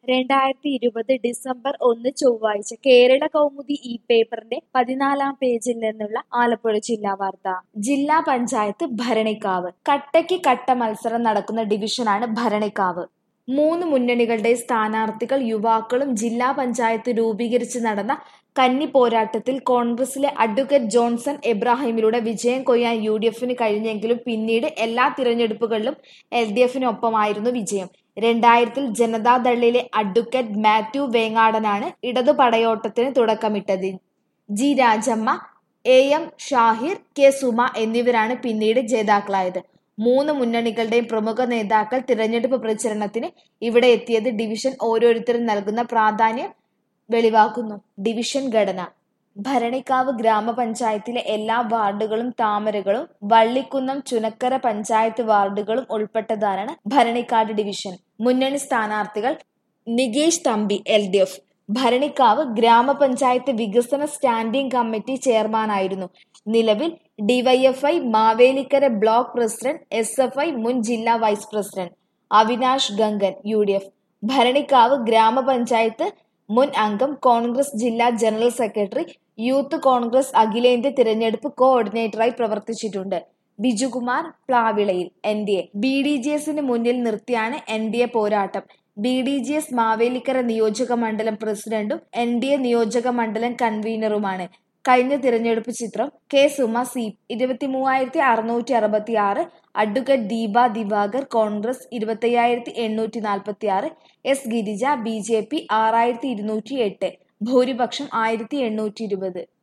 രണ്ടായിരത്തി ഇരുപത് ഡിസംബർ ഒന്ന് ചൊവ്വാഴ്ച കേരള കൗമുദി ഈ പേപ്പറിന്റെ പതിനാലാം പേജിൽ നിന്നുള്ള ആലപ്പുഴ ജില്ലാ വാർത്ത ജില്ലാ പഞ്ചായത്ത് ഭരണിക്കാവ് കട്ടയ്ക്ക് കട്ട മത്സരം നടക്കുന്ന ഡിവിഷനാണ് ഭരണിക്കാവ് മൂന്ന് മുന്നണികളുടെ സ്ഥാനാർത്ഥികൾ യുവാക്കളും ജില്ലാ പഞ്ചായത്ത് രൂപീകരിച്ച് നടന്ന കന്നി പോരാട്ടത്തിൽ കോൺഗ്രസിലെ അഡ്വക്കേറ്റ് ജോൺസൺ എബ്രാഹിമിലൂടെ വിജയം കൊയ്യാൻ യു ഡി എഫിന് കഴിഞ്ഞെങ്കിലും പിന്നീട് എല്ലാ തിരഞ്ഞെടുപ്പുകളിലും എൽ ഡി എഫിനൊപ്പമായിരുന്നു വിജയം രണ്ടായിരത്തിൽ ജനതാദളിലെ അഡ്വക്കേറ്റ് മാത്യു വേങ്ങാടനാണ് ഇടതു പടയോട്ടത്തിന് തുടക്കമിട്ടത് G Rajamma A M Shahir K Suma എന്നിവരാണ് പിന്നീട് ജേതാക്കളായത് മൂന്ന് മുന്നണികളുടെയും പ്രമുഖ നേതാക്കൾ തിരഞ്ഞെടുപ്പ് പ്രചരണത്തിന് ഇവിടെ എത്തിയത് ഡിവിഷൻ ഓരോരുത്തരും നൽകുന്ന പ്രാധാന്യം വെളിവാക്കുന്നു ഡിവിഷൻ ഘടന ഭരണിക്കാവ് ഗ്രാമപഞ്ചായത്തിലെ എല്ലാ വാർഡുകളും താമരകളും വള്ളിക്കുന്നം ചുനക്കര പഞ്ചായത്ത് വാർഡുകളും ഉൾപ്പെട്ടതാണ് ഭരണിക്കാട് ഡിവിഷൻ മുന്നണി സ്ഥാനാർത്ഥികൾ Nikesh Thampi L D F Bharanikkavu ഗ്രാമപഞ്ചായത്ത് വികസന സ്റ്റാൻഡിംഗ് കമ്മിറ്റി ചെയർമാനായിരുന്നു നിലവിൽ DYFI Mavelikkara block president S F I മുൻ ജില്ലാ vice president Avinash Gangan U D F Bharanikkavu ഗ്രാമപഞ്ചായത്ത് മുൻ അംഗം കോൺഗ്രസ് ജില്ലാ ജനറൽ സെക്രട്ടറി യൂത്ത് കോൺഗ്രസ് അഖിലേന്ത്യാ തിരഞ്ഞെടുപ്പ് കോർഡിനേറ്ററായി പ്രവർത്തിച്ചിട്ടുണ്ട് ബിജുകുമാർ പ്ലാവിളയിൽ N D A B D J എസിന് മുന്നിൽ നിർത്തിയാണ് എൻ ഡി എ പോരാട്ടം B D J S Mavelikkara നിയോജക മണ്ഡലം പ്രസിഡന്റും എൻ ഡി എ നിയോജക മണ്ഡലം കൺവീനറുമാണ് കഴിഞ്ഞ തിരഞ്ഞെടുപ്പ് ചിത്രം കെ സുമ സി ഇരുപത്തി മൂവായിരത്തി അറുന്നൂറ്റി അറുപത്തി ആറ് അഡ്വക്കേറ്റ് ദീപ ദിവാകർ കോൺഗ്രസ് ഇരുപത്തയ്യായിരത്തി എണ്ണൂറ്റി നാൽപ്പത്തി ആറ് S Girija B J P ആറായിരത്തി ഇരുന്നൂറ്റി എട്ട് ഭൂരിപക്ഷം ആയിരത്തി എണ്ണൂറ്റി ഇരുപത്